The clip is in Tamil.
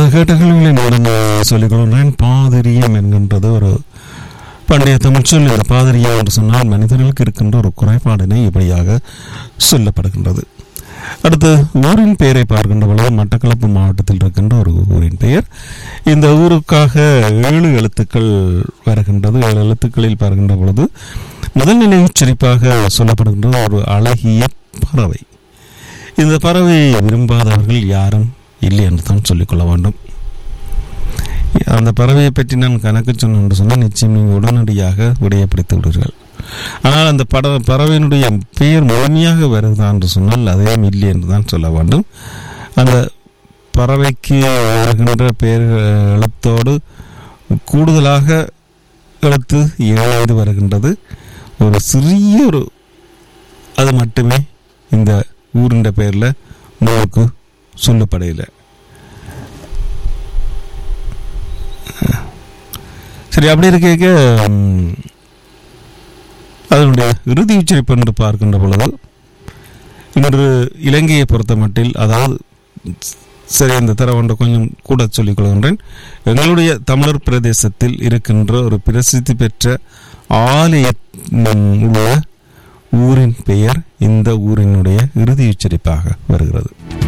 கேட்ட கேள்விகளை நடந்து சொல்லிக் கொள்கிறேன் பாதிரியம் என்கின்றது ஒரு பண்டைய தமிழ் சொல் இந்த பாதிரியம் என்று சொன்னால் மனிதர்களுக்கு இருக்கின்ற ஒரு குறைபாடினை இப்படியாக சொல்லப்படுகின்றது அடுத்து ஊரின் பெயரை பார்க்கின்ற பொழுது மட்டக்களப்பு மாவட்டத்தில் இருக்கின்ற ஒரு ஊரின் பெயர் இந்த ஊருக்காக ஏழு எழுத்துக்கள் வருகின்றது ஏழு எழுத்துக்களில் பார்க்கின்ற பொழுது முதல் நிலை உச்சரிப்பாக சொல்லப்படுகின்றது ஒரு அழகிய பறவை இந்த பறவை விரும்பாதவர்கள் யாரும் இல்லை என்று தான் சொல்லிக்கொள்ள வேண்டும் அந்த பறவையை பற்றி நான் கணக்கு சொன்னேன் என்று சொன்னால் நிச்சயம் நீங்கள் உடனடியாக விடையப்படுத்தி விடுவீர்கள் ஆனால் அந்த பட பறவையினுடைய பெயர் முழுமையாக வருதா என்று சொன்னால் அதையும் இல்லை என்று தான் சொல்ல வேண்டும் அந்த பறவைக்கு வருகின்ற பெயர் எழுத்தோடு கூடுதலாக எழுத்து ஏழாவது வருகின்றது ஒரு சிறிய ஒரு அது மட்டுமே இந்த ஊரின் பெயரில் உங்களுக்கு சொல்லப்படையில சரி அப்படி இருக்க ம், அதனுடைய இறுதி உச்சரிப்பு என்று பார்க்கின்ற பொழுது இன்று இலங்கையை பொறுத்த மட்டில் அதாவது சரி இந்த தர ஒன்றை கொஞ்சம் கூட சொல்லிக் கொள்கின்றேன் எங்களுடைய தமிழர் பிரதேசத்தில் இருக்கின்ற ஒரு பிரசித்தி பெற்ற ஆலய ம், உள்ள ஊரின் பெயர் இந்த ஊரினுடைய இறுதி உச்சரிப்பாக வருகிறது